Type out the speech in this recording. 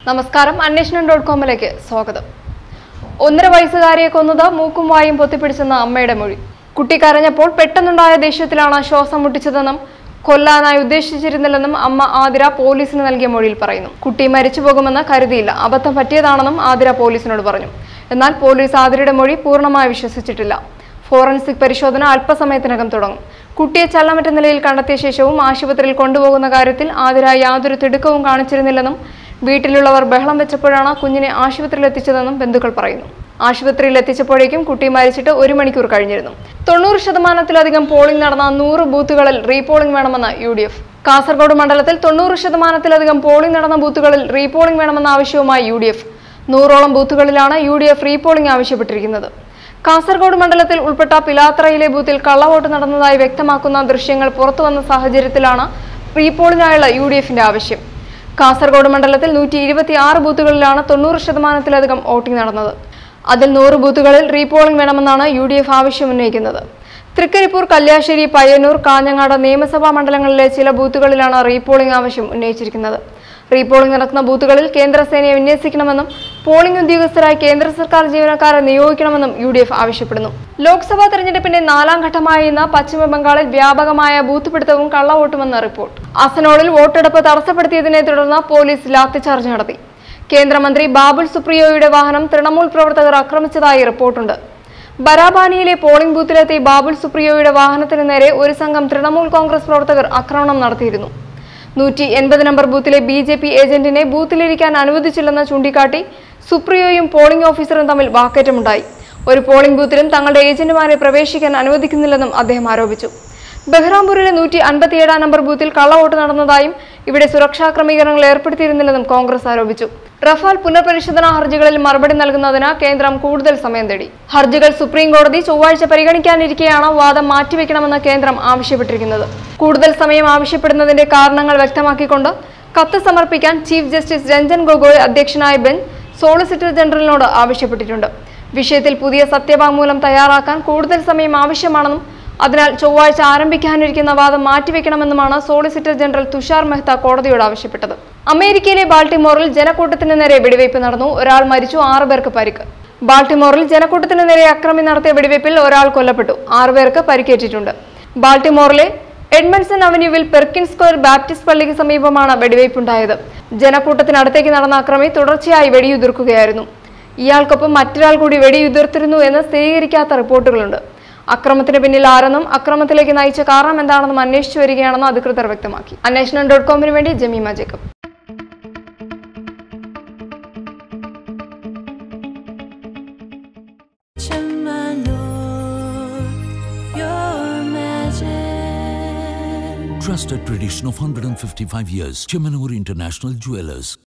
നമസ്കാരം അന്വേഷണം ഡോട്ട് കോമിലേക്ക് സ്വാഗതം ഒന്നര വയസ്സുകാരിയെ കൊന്നത് മൂക്കും വായും പൊത്തിപ്പിടിച്ചെന്ന അമ്മയുടെ മൊഴി കുട്ടി കരഞ്ഞപ്പോൾ പെട്ടെന്നുണ്ടായ ദേഷ്യത്തിലാണ് ശ്വാസം മുട്ടിച്ചതെന്നും കൊല്ലാനായി ഉദ്ദേശിച്ചിരുന്നില്ലെന്നും അമ്മ ആതിര പോലീസിന് നൽകിയ മൊഴിയിൽ പറയുന്നു കുട്ടി മരിച്ചു പോകുമെന്ന് കരുതിയില്ല അബദ്ധം പറ്റിയതാണെന്നും ആതിര പോലീസിനോട് പറഞ്ഞു എന്നാൽ പോലീസ് ആതിരയുടെ മൊഴി പൂർണ്ണമായി വിശ്വസിച്ചിട്ടില്ല ഫോറൻസിക് പരിശോധന അല്പസമയത്തിനകം തുടങ്ങും കുട്ടിയെ ചലനമറ്റ നിലയിൽ കണ്ടെത്തിയ ശേഷവും ആശുപത്രിയിൽ കൊണ്ടുപോകുന്ന കാര്യത്തിൽ ആതിര യാതൊരു തിടുക്കവും കാണിച്ചിരുന്നില്ലെന്നും വീട്ടിലുള്ളവർ ബഹളം വെച്ചപ്പോഴാണ് കുഞ്ഞിനെ ആശുപത്രിയിൽ എത്തിച്ചതെന്നും ബന്ധുക്കൾ പറയുന്നു ആശുപത്രിയിൽ എത്തിച്ചപ്പോഴേക്കും കുട്ടി മരിച്ചിട്ട് ഒരു മണിക്കൂർ കഴിഞ്ഞിരുന്നു തൊണ്ണൂറ് ശതമാനത്തിലധികം പോളിംഗ് നടന്ന നൂറ് ബൂത്തുകളിൽ റീപോളിംഗ് വേണമെന്ന് യു ഡി എഫ് കാസർഗോഡ് മണ്ഡലത്തിൽ തൊണ്ണൂറ് ശതമാനത്തിലധികം പോളിംഗ് നടന്ന ബൂത്തുകളിൽ റീപോളിംഗ് വേണമെന്ന ആവശ്യവുമായി യു ഡി എഫ് നൂറോളം ബൂത്തുകളിലാണ് യു ഡി എഫ് റീപോളിംഗ് ആവശ്യപ്പെട്ടിരിക്കുന്നത് കാസർഗോഡ് മണ്ഡലത്തിൽ ഉൾപ്പെട്ട പിലാത്രയിലെ ബൂത്തിൽ കള്ളവോട്ട് നടന്നതായി വ്യക്തമാക്കുന്ന ദൃശ്യങ്ങൾ പുറത്തുവന്ന സാഹചര്യത്തിലാണ് റീപോളിംഗായുള്ള യു ഡി എഫിന്റെ ആവശ്യം കാസർഗോഡ് മണ്ഡലത്തിൽ നൂറ്റി ഇരുപത്തി ആറ് ബൂത്തുകളിലാണ് തൊണ്ണൂറ് ശതമാനത്തിലധികം വോട്ടിംഗ് നടന്നത് അതിൽ നൂറ് ബൂത്തുകളിൽ റീപോളിംഗ് വേണമെന്നാണ് യു ഡി എഫ് ആവശ്യം ഉന്നയിക്കുന്നത് തൃക്കരിപ്പൂർ കല്യാശ്ശേരി പയ്യന്നൂർ കാഞ്ഞങ്ങാട് നിയമസഭാ മണ്ഡലങ്ങളിലെ ചില ബൂത്തുകളിലാണ് റീപോളിംഗ് ആവശ്യം ഉന്നയിച്ചിരിക്കുന്നത് റീപോളിംഗ് നടക്കുന്ന ബൂത്തുകളിൽ കേന്ദ്രസേനയെ വിന്യസിക്കണമെന്നും പോളിംഗ് ഉദ്യോഗസ്ഥരായി കേന്ദ്ര സർക്കാർ ജീവനക്കാരെ നിയോഗിക്കണമെന്നും യു ഡി എഫ് ആവശ്യപ്പെടുന്നു ലോക്സഭാ തെരഞ്ഞെടുപ്പിന്റെ നാലാം ഘട്ടമായ ഇന്ന് പശ്ചിമ ബംഗാളിൽ വ്യാപകമായ ബൂത്ത് പിടുത്തവും കള്ളവോട്ടുമെന്ന റിപ്പോർട്ട് അസനോളിൽ വോട്ടെടുപ്പ് തടസ്സപ്പെടുത്തിയതിനെ തുടർന്ന് പോലീസ് ലാത്തിചാർജ് നടത്തി കേന്ദ്രമന്ത്രി ബാബുൽ സുപ്രിയോയുടെ വാഹനം തൃണമൂൽ പ്രവർത്തകർ ആക്രമിച്ചതായി റിപ്പോർട്ടുണ്ട് ബരാബാനിയിലെ പോളിംഗ് ബൂത്തിലെത്തി ബാബുൽ സുപ്രിയോയുടെ വാഹനത്തിന് നേരെ ഒരു സംഘം തൃണമൂൽ കോൺഗ്രസ് പ്രവർത്തകർ ആക്രമണം നടത്തിയിരുന്നു നൂറ്റി എൺപത് നമ്പർ ബൂത്തിലെ ബി ജെ പി ഏജന്റിനെ ബൂത്തിലിരിക്കാൻ അനുവദിച്ചില്ലെന്ന് ചൂണ്ടിക്കാട്ടി സുപ്രിയോയും പോളിംഗ് ഓഫീസറും തമ്മിൽ വാക്കേറ്റമുണ്ടായി ഒരു പോളിംഗ് ബൂത്തിലും തങ്ങളുടെ ഏജന്റുമാരെ പ്രവേശിക്കാൻ അനുവദിക്കുന്നില്ലെന്നും അദ്ദേഹം ആരോപിച്ചു ബഹ്റാംപൂരിലെ നൂറ്റി അൻപത്തിയേഴാം നമ്പർ ബൂത്തിൽ കള്ളവോട്ട് നടന്നതായും ഇവിടെ സുരക്ഷാ ക്രമീകരണങ്ങൾ ഏർപ്പെടുത്തിയിരുന്നില്ലെന്നും കോൺഗ്രസ് ആരോപിച്ചു റഫാൽ പുനഃപരിശോധനാ ഹർജികളിൽ മറുപടി നൽകുന്നതിന് കേന്ദ്രം കൂടുതൽ സമയം തേടി ഹർജികൾ സുപ്രീം കോടതി ചൊവ്വാഴ്ച പരിഗണിക്കാനിരിക്കെയാണ് വാദം മാറ്റിവെക്കണമെന്ന് കേന്ദ്രം ആവശ്യപ്പെട്ടിരിക്കുന്നത് കൂടുതൽ സമയം ആവശ്യപ്പെടുന്നതിന്റെ കാരണങ്ങൾ വ്യക്തമാക്കിക്കൊണ്ട് കത്ത് സമർപ്പിക്കാൻ ചീഫ് ജസ്റ്റിസ് രഞ്ജൻ ഗൊഗോയ് അധ്യക്ഷനായ ബെഞ്ച് സോളിസിറ്റർ ജനറലിനോട് ആവശ്യപ്പെട്ടിട്ടുണ്ട് വിഷയത്തിൽ പുതിയ സത്യവാങ്മൂലം തയ്യാറാക്കാൻ കൂടുതൽ സമയം ആവശ്യമാണെന്നും അതിനാൽ ചൊവ്വാഴ്ച ആരംഭിക്കാനിരിക്കുന്ന വാദം മാറ്റിവെക്കണമെന്നുമാണ് സോളിസിറ്റർ ജനറൽ തുഷാർ മെഹ്ത കോടതിയോട് ആവശ്യപ്പെട്ടത് അമേരിക്കയിലെ ബാൾട്ടിമോറിൽ ജനക്കൂട്ടത്തിന് നേരെ വെടിവയ്പ് നടന്നു ഒരാൾ മരിച്ചു ആറു പേർക്ക് പരിക്ക് ബാൾട്ടിമോറിൽ ജനക്കൂട്ടത്തിന് നേരെ അക്രമി നടത്തിയ വെടിവയ്പിൽ ഒരാൾ കൊല്ലപ്പെട്ടു ആറുപേർക്ക് പരിക്കേറ്റിട്ടുണ്ട് ബാൾട്ടിമോറിലെ എഡ്മൺസൺ അവന്യൂവിൽ പെർക്കിൻ സ്ക്വയർ ബാപ്റ്റിസ്റ്റ് പള്ളിക്ക് സമീപമാണ് വെടിവയ്പുണ്ടായത് ജനക്കൂട്ടത്തിനടുത്തേക്ക് നടന്ന അക്രമി തുടർച്ചയായി വെടിയുതിർക്കുകയായിരുന്നു ഇയാൾക്കൊപ്പം മറ്റൊരാൾ കൂടി വെടിയുതിർത്തിരുന്നു എന്ന് സ്ഥിരീകരിക്കാത്ത റിപ്പോർട്ടുകളുണ്ട് അക്രമത്തിന് പിന്നിൽ ആരെന്നും അക്രമത്തിലേക്ക് നയിച്ച കാരണം എന്താണെന്നും അന്വേഷിച്ചു വരികയാണെന്ന് അധികൃതർ വ്യക്തമാക്കി അന്വേഷണം ഡോട്ട് കോമിന് വേണ്ടി Jemima Jacob Chamanur, your magic. Trusted tradition of 155 years. Chemanur International Jewelers.